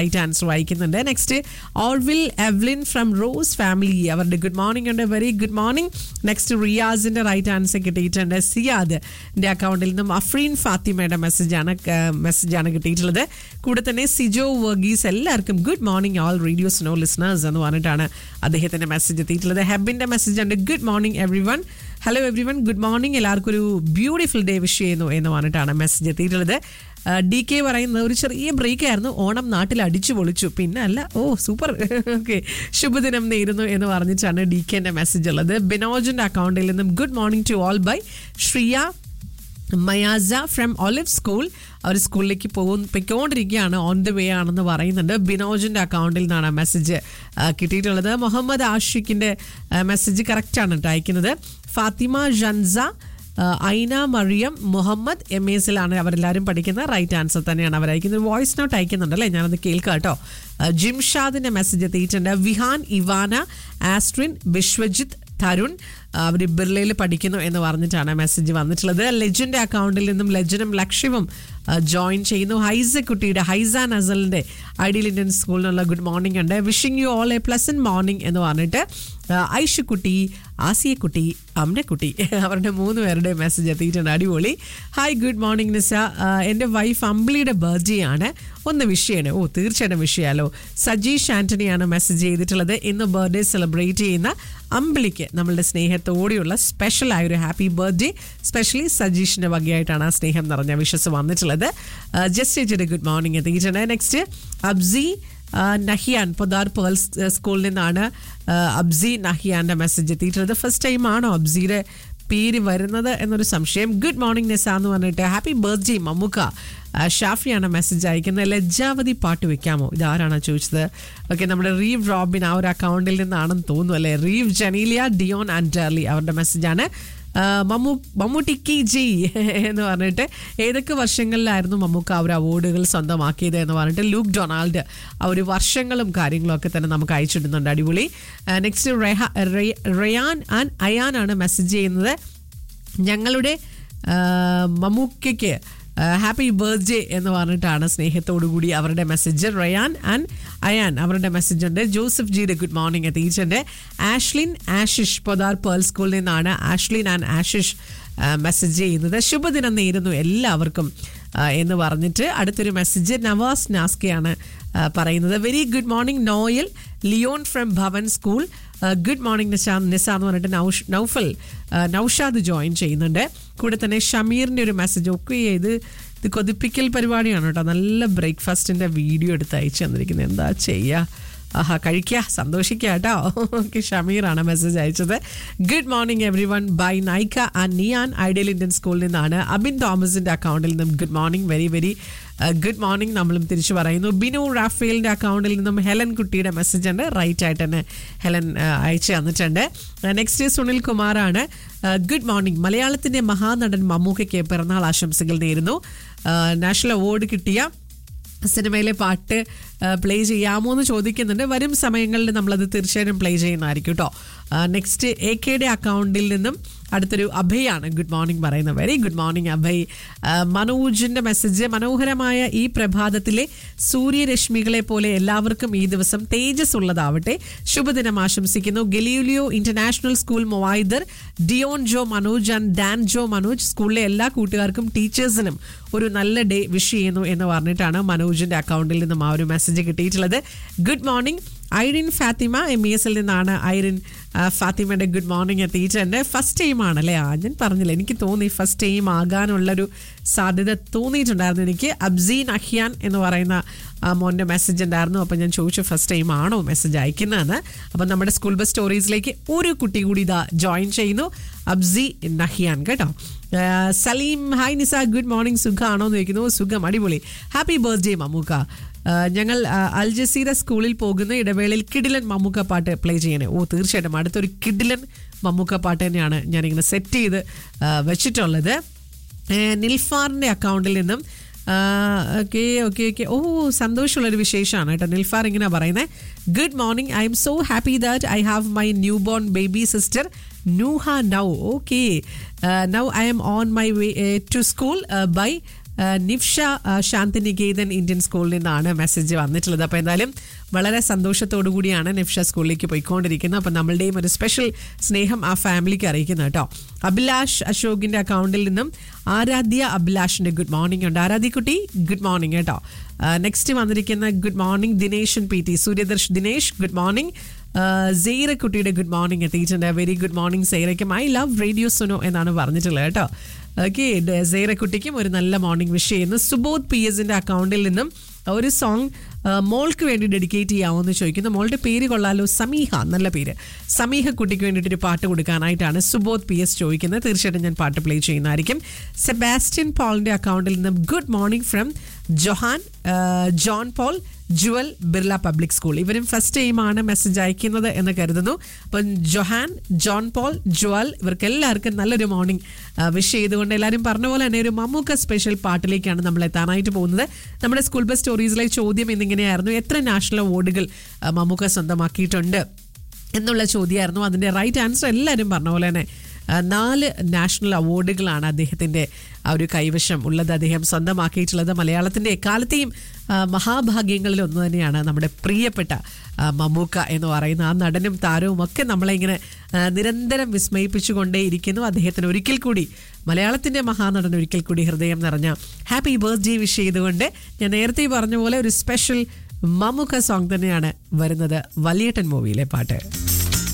right answer വായിക്കുന്നുണ്ട് next ഓൾവിൽ Evelyn from Rose family അവരുടെ ഗുഡ് മോർണിംഗ് ഉണ്ട് വെരി ഗുഡ് മോർണിംഗ് നെക്സ്റ്റ് റിയാസിന്റെ റൈറ്റ് ആൻസർ കിട്ടിയിട്ടുണ്ട് സിയാദ് അക്കൗണ്ടിൽ നിന്നും അഫ്രീൻ ഫാത്തിമയുടെ മെസ്സേജാണ് മെസ്സേജാണ് കിട്ടിയിട്ടുള്ളത് കൂടെ തന്നെ സിജോ വർഗീസ് എല്ലാവർക്കും good morning all radio Suno listeners എന്ന് പറഞ്ഞിട്ടാണ് അദ്ദേഹത്തിന്റെ മെസ്സേജ് എത്തിയിട്ടുള്ളത് ഹെബിന്റെ മെസ്സേജ് ഉണ്ട് good morning everyone hello everyone good morning എല്ലാവർക്കും ഒരു ബ്യൂട്ടിഫുൾ ഡേ വിഷ് ചെയ്യുന്നു എന്ന് പറഞ്ഞിട്ടാണ് മെസ്സേജ് എത്തിയിട്ടുള്ളത് ഡി കെ പറയുന്നത് ഒരു ചെറിയ ബ്രേക്ക് ആയിരുന്നു ഓണം നാട്ടിൽ അടിച്ചു പൊളിച്ചു പിന്നെ അല്ല ഓ സൂപ്പർ ഓക്കെ ശുഭദിനം നേരുന്നു എന്ന് പറഞ്ഞിട്ടാണ് ഡി കെന്റെ മെസ്സേജ് ഉള്ളത് ബിനോജിന്റെ അക്കൗണ്ടിൽ നിന്നും good morning to all by Shriya Mayasa from Olive school അവർ സ്കൂളിലേക്ക് പോകും പൊയ്ക്കൊണ്ടിരിക്കുകയാണ് ഓൺ ദ വേ ആണെന്ന് പറയുന്നുണ്ട് ബിനോജിന്റെ അക്കൗണ്ടിൽ നിന്നാണ് മെസ്സേജ് കിട്ടിയിട്ടുള്ളത് മുഹമ്മദ് ആഷിഖിന്റെ മെസ്സേജ് കറക്റ്റാണ് കേട്ടോ അയക്കുന്നത് ഫാത്തിമ ജൻസ ഐന മറിയം മുഹമ്മദ് എം എസിലാണ് അവരെല്ലാവരും പഠിക്കുന്നത് റൈറ്റ് ആൻസർ തന്നെയാണ് അവർ അയക്കുന്നത് വോയിസ് നോട്ട് അയക്കുന്നുണ്ട് അല്ലേ ഞാനത് കേൾക്കാം കേട്ടോ ജിംഷാദിന്റെ മെസ്സേജ് എത്തിയിട്ടുണ്ട് വിഹാൻ ഇവാന ആസ്ട്രിൻ ബിശ്വജിത്ത് തരുൺ അവർ ബിർലയിൽ പഠിക്കുന്നു എന്ന് പറഞ്ഞിട്ടാണ് മെസ്സേജ് വന്നിട്ടുള്ളത് ലെജന്റെ അക്കൗണ്ടിൽ നിന്നും ലെജനും ലക്ഷ്യവും ജോയിൻ ചെയ്യുന്നു ഹൈസ കുട്ടിയുടെ ഹൈസ നസലിന്റെ ഐഡിയൽ ഇന്ത്യൻ സ്കൂളിനുള്ള ഗുഡ് മോർണിംഗ് ഉണ്ട് wishing you all a pleasant morning എന്ന് പറഞ്ഞിട്ട് ഐഷുക്കുട്ടി ആസിയക്കുട്ടി അമ്നക്കുട്ടി അവരുടെ മൂന്ന് പേരുടെ മെസ്സേജ് എത്തിയിട്ടുണ്ട് അടിപൊളി ഹായ് ഗുഡ് മോർണിംഗ് നിസ എൻ്റെ വൈഫ് അമ്പിളിയുടെ ബർത്ത്ഡേ ആണ് ഒന്ന് വിഷയാണ് ഓ തീർച്ചയായിട്ടും വിഷയാലോ സജീഷ് ആന്റണിയാണ് മെസ്സേജ് ചെയ്തിട്ടുള്ളത് ഇന്ന് ബർത്ത്ഡേ സെലിബ്രേറ്റ് ചെയ്യുന്ന അമ്പിളിക്ക് നമ്മളുടെ സ്നേഹത്തോടെയുള്ള സ്പെഷ്യൽ ആയ ഒരു ഹാപ്പി ബർത്ത്ഡേ സ്പെഷ്യലി സജീഷിന്റെ വകയായിട്ടാണ് ആ സ്നേഹം നിറഞ്ഞ വിശ്വസ് വന്നിട്ടുള്ളത് ജസ്റ്റ് ചേച്ചിയുടെ ഗുഡ് മോർണിംഗ് എത്തിയിട്ടുണ്ട് നെക്സ്റ്റ് അബ്സി നഹിയാൻ പൊതാർ പേൾസ് സ്കൂളിൽ നിന്നാണ് അബ്സി നഹിയാന്റെ മെസ്സേജ് എത്തിയിട്ടുള്ളത് ഫസ്റ്റ് ടൈം ആണോ അബ്സിയുടെ പേര് വരുന്നത് എന്നൊരു സംശയം ഗുഡ് മോർണിംഗ് നിസ എന്ന് പറഞ്ഞിട്ട് ഹാപ്പി ബർത്ത്ഡേ മമ്മുക്ക ഷാഫിയാണ് മെസ്സേജ് അയക്കുന്നത് ലജ്ജാവതി പാട്ട് വെക്കാമോ ഇതാരാണ് ചോദിച്ചത് ഓക്കെ നമ്മുടെ റീവ് റോബിൻ ആ ഒരു അക്കൗണ്ടിൽ നിന്നാണെന്ന് തോന്നുന്നു അല്ലേ Reeve Genelia Dion and Darly അവരുടെ മെസ്സേജാണ് മമ്മൂ മമ്മൂട്ടിക്കി ജി എന്ന് പറഞ്ഞിട്ട് ഏതൊക്കെ വർഷങ്ങളിലായിരുന്നു മമ്മൂക്ക അവർ അവാർഡുകൾ സ്വന്തമാക്കിയത് എന്ന് പറഞ്ഞിട്ട് ലൂക്ക് ഡൊണാൾഡ് ആ ഒരു വർഷങ്ങളും കാര്യങ്ങളും ഒക്കെ തന്നെ നമുക്ക് അയച്ചിടുന്നുണ്ട് അടിപൊളി നെക്സ്റ്റ് റയാൻ ആൻഡ് അയാനാണ് മെസ്സേജ് ചെയ്യുന്നത് ഞങ്ങളുടെ മമ്മൂക്കയ്ക്ക് ഹാപ്പി ബർത്ത്ഡേ എന്ന് പറഞ്ഞിട്ടാണ് സ്നേഹത്തോടു കൂടി അവരുടെ മെസ്സേജ് റയാൻ ആൻഡ് അയാൻ അവരുടെ മെസ്സേജ് ഉണ്ട് ജോസഫ് ജിയുടെ ഗുഡ് മോർണിംഗ് എത്തിയിട്ടുണ്ട് ആഷ്ലിൻ ആഷിഷ് പൊതാർ പേൾ സ്കൂളിൽ നിന്നാണ് ആഷ്ലിൻ ആൻഡ് ആഷിഷ് മെസ്സേജ് ചെയ്യുന്നത് ശുഭദിനം നേരുന്നു എല്ലാവർക്കും എന്ന് പറഞ്ഞിട്ട് അടുത്തൊരു മെസ്സേജ് നവാസ് നാസ്കയാണ് പറയുന്നത് very good morning Noel Leon from Bhavan school good morning Nisha Nisa എന്ന് പറഞ്ഞിട്ട് നൗഷ് നൗഫൽ നൗഷാദ് ജോയിൻ ചെയ്യുന്നുണ്ട് കൂടെ തന്നെ ഷമീറിൻ്റെ ഒരു മെസ്സേജ് ഒക്കെ ഇത് ഇത് കൊതിപ്പിക്കൽ പരിപാടിയാണ് കേട്ടോ നല്ല ബ്രേക്ക്ഫാസ്റ്റിൻ്റെ വീഡിയോ എടുത്ത് അയച്ചു തന്നിരിക്കുന്നത് എന്താ ചെയ്യുക ആഹാ കഴിക്കുക സന്തോഷിക്കുക കേട്ടോ ഓക്കെ ഷമീറാണ് മെസ്സേജ് അയച്ചത് good morning everyone by Naika and Niyan ideal Indian സ്കൂളിൽ നിന്നാണ് അബിൻ തോമസിന്റെ അക്കൗണ്ടിൽ നിന്നും good morning very very good morning നമ്മളും തിരിച്ചു പറയുന്നു ബിനു റാഫേലിന്റെ അക്കൗണ്ടിൽ നിന്നും ഹെലൻ കുട്ടിയുടെ മെസ്സേജ് ഉണ്ട് റൈറ്റ് ആയിട്ട് തന്നെ ഹെലൻ അയച്ചു തന്നിട്ടുണ്ട് നെക്സ്റ്റ് സുനിൽ കുമാറാണ് ഗുഡ് മോർണിംഗ് മലയാളത്തിന്റെ മഹാനടൻ മമ്മൂക്കയ്ക്ക് പിറന്നാൾ ആശംസകൾ നേരുന്നു നാഷണൽ അവാർഡ് കിട്ടിയ സിനിമയിലെ പാട്ട് പ്ലേ ചെയ്യാമോ എന്ന് ചോദിക്കുന്നുണ്ട് വരും സമയങ്ങളിൽ നമ്മളത് തീർച്ചയായും പ്ലേ ചെയ്യുന്നതായിരിക്കും കേട്ടോ നെക്സ്റ്റ് എ കെയുടെ അക്കൗണ്ടിൽ നിന്നും അടുത്തൊരു അഭയാണ് ഗുഡ് മോർണിംഗ് പറയുന്നത് വെരി ഗുഡ് മോർണിംഗ് അഭയ് മനോജിന്റെ മെസ്സേജ് മനോഹരമായ ഈ പ്രഭാതത്തിലെ സൂര്യരശ്മികളെ പോലെ എല്ലാവർക്കും ഈ ദിവസം തേജസ് ഉള്ളതാവട്ടെ ശുഭദിനം ആശംസിക്കുന്നു ഗലീലിയോ ഇന്റർനാഷണൽ സ്കൂൾ മൊവൈദർ Dion Jo Manoj and Dan Jo Manoj സ്കൂളിലെ എല്ലാ കൂട്ടുകാർക്കും ടീച്ചേഴ്സിനും ഒരു നല്ല ഡേ വിഷ് ചെയ്യുന്നു എന്ന് പറഞ്ഞിട്ടാണ് മനോജിന്റെ അക്കൗണ്ടിൽ നിന്നും ആ ഒരു മെസ്സേജ് കിട്ടിയിട്ടുള്ളത് good morning Irene Fathima M E എസിൽ നിന്നാണ് ഐറിൻ ഫാത്തിമയുടെ ഗുഡ് മോർണിംഗ് എത്തിയിട്ടുണ്ട് ഫസ്റ്റ് ടൈം ആണല്ലേ ആ ഞാൻ പറഞ്ഞില്ല എനിക്ക് തോന്നി ഫസ്റ്റ് ടൈം ആകാനുള്ളൊരു സാധ്യത തോന്നിയിട്ടുണ്ടായിരുന്നു എനിക്ക് അബ്സീൻ അഹിയാൻ എന്ന് പറയുന്ന മോൻ്റെ മെസ്സേജ് ഉണ്ടായിരുന്നു അപ്പോൾ ഞാൻ ചോദിച്ചു ഫസ്റ്റ് ടൈം ആണോ മെസ്സേജ് അയക്കുന്നതെന്ന് അപ്പം നമ്മുടെ സ്കൂൾ ബസ് സ്റ്റോറീസിലേക്ക് ഒരു കുട്ടി കൂടി ഇതാ ജോയിൻ ചെയ്യുന്നു അബ്സി നഹിയാൻ കേട്ടോ Salim hi Nisa good morning സുഖമാണോ എന്ന് ചോദിക്കുന്നു സുഖം അടിപൊളി ഹാപ്പി ബർത്ത്ഡേ മമ്മൂക്ക ഞങ്ങൾ അൽ ജസീറ സ്കൂളിൽ പോകുന്ന ഇടവേളയിൽ കിഡിലൻ മമ്മൂക്ക പാട്ട് പ്ലേ ചെയ്യണേ ഓ തീർച്ചയായിട്ടും അടുത്തൊരു കിഡിലൻ മമ്മൂക്ക പാട്ട് തന്നെയാണ് ഞാനിങ്ങനെ സെറ്റ് ചെയ്ത് വെച്ചിട്ടുള്ളത് നിൽഫാറിൻ്റെ അക്കൗണ്ടിൽ നിന്നും ഓക്കെ ഓക്കെ ഓക്കെ ഓ സന്തോഷമുള്ളൊരു വിശേഷമാണ് കേട്ടോ നിൽഫാർ ഇങ്ങനെ പറയുന്നത് good morning I'm so happy that I have my newborn baby sister Nooha now okay now I'm on my way to school bye ah, Nifsha ആ, ശാന്തിനികേതൻ ഇന്ത്യൻ സ്കൂളിൽ നിന്നാണ് മെസ്സേജ് വന്നിട്ടുള്ളത് അപ്പോൾ എന്തായാലും വളരെ സന്തോഷത്തോടു കൂടിയാണ് നിഫ്ഷ സ്കൂളിലേക്ക് പോയിക്കൊണ്ടിരിക്കുന്നത് അപ്പം നമ്മളുടെയും ഒരു സ്പെഷ്യൽ സ്നേഹം ആ ഫാമിലിക്ക് അറിയിക്കുന്നു കേട്ടോ അഭിലാഷ് അശോകിന്റെ അക്കൗണ്ടിൽ നിന്നും ആരാധ്യ അഭിലാഷിന്റെ ഗുഡ് മോർണിംഗ് ഉണ്ട് ആരാധ്യ കുട്ടി ഗുഡ് മോർണിംഗ് കേട്ടോ നെക്സ്റ്റ് വന്നിരിക്കുന്ന good morning Dineshan P T Suryadarsh Dinesh good morning Seira കുട്ടിയുടെ ഗുഡ് മോർണിംഗ് എത്തിയിട്ടുണ്ട് വെരി ഗുഡ് മോർണിംഗ് സെയ്റയ്ക്കും ഐ ലവ് റേഡിയോ സുനോ എന്നാണ് പറഞ്ഞിട്ടുള്ളത് കേട്ടോ ഓക്കെ സെയ്റ കുട്ടിക്കും ഒരു നല്ല മോർണിംഗ് വിഷ് ചെയ്യുന്നു സുബോധ് പി എസിന്റെ അക്കൗണ്ടിൽ നിന്നും ഒരു സോങ് മോൾക്ക് വേണ്ടി ഡെഡിക്കേറ്റ് ചെയ്യാമെന്ന് ചോദിക്കുന്നു മോളുടെ പേര് കൊള്ളാലോ സമീഹ നല്ല പേര് സമീഹ കുട്ടിക്ക് വേണ്ടിയിട്ട് ഒരു പാട്ട് കൊടുക്കാനായിട്ടാണ് സുബോധ് പി എസ് ചോദിക്കുന്നത് തീർച്ചയായിട്ടും ഞാൻ പാട്ട് പ്ലേ ചെയ്യുന്നതായിരിക്കും സെബാസ്റ്റ്യൻ പോളിന്റെ അക്കൗണ്ടിൽ നിന്നും good morning from Johan ah, John Paul Jewel Birla public school ഇവരും ഫസ്റ്റ് ടൈമാണ് മെസ്സേജ് അയക്കുന്നത് എന്ന് കരുതുന്നു അപ്പം ജൊഹാൻ ജോൺ പോൾ ജുവൽ ഇവർക്ക് എല്ലാവർക്കും നല്ലൊരു മോർണിംഗ് വിഷ് ചെയ്തുകൊണ്ട് എല്ലാവരും പറഞ്ഞ പോലെ തന്നെ ഒരു മമ്മൂക്ക സ്പെഷ്യൽ പാട്ടിലേക്കാണ് നമ്മൾ എത്താനായിട്ട് പോകുന്നത് നമ്മുടെ സ്കൂൾ ബസ് സ്റ്റോറീസിലെ ചോദ്യം എന്നിങ്ങനെയായിരുന്നു എത്ര നാഷണൽ അവാർഡുകൾ ആ, മമ്മൂക്ക സ്വന്തമാക്കിയിട്ടുണ്ട് എന്നുള്ള ചോദ്യമായിരുന്നു അതിൻ്റെ റൈറ്റ് ആൻസർ എല്ലാവരും പറഞ്ഞ പോലെ തന്നെ ആ, നാല് നാഷണൽ അവാർഡുകളാണ് അദ്ദേഹത്തിൻ്റെ ആ ഒരു കൈവശം ഉള്ളത് അദ്ദേഹം സ്വന്തമാക്കിയിട്ടുള്ളത് മലയാളത്തിൻ്റെ എക്കാലത്തെയും ആ, മഹാഭാഗ്യങ്ങളിൽ ഒന്ന് തന്നെയാണ് നമ്മുടെ പ്രിയപ്പെട്ട ആ, മമ്മൂക്ക എന്ന് പറയുന്ന ആ നടനും താരവും ഒക്കെ നമ്മളെ ഇങ്ങനെ ആ, നിരന്തരം വിസ്മയിപ്പിച്ചുകൊണ്ടേയിരിക്കുന്നു അദ്ദേഹത്തിന് ഒരിക്കൽ കൂടി മലയാളത്തിൻ്റെ മഹാനടൻ ഒരിക്കൽ കൂടി ഹൃദയം നിറഞ്ഞ ഹാപ്പി ബർത്ത്ഡേ വിഷ് ചെയ്തുകൊണ്ട് ഞാൻ നേരത്തെ പറഞ്ഞ പോലെ ഒരു സ്പെഷ്യൽ മമ്മൂക്ക സോങ് തന്നെയാണ് വരുന്നത് വലിയേട്ടൻ മൂവിയിലെ പാട്ട്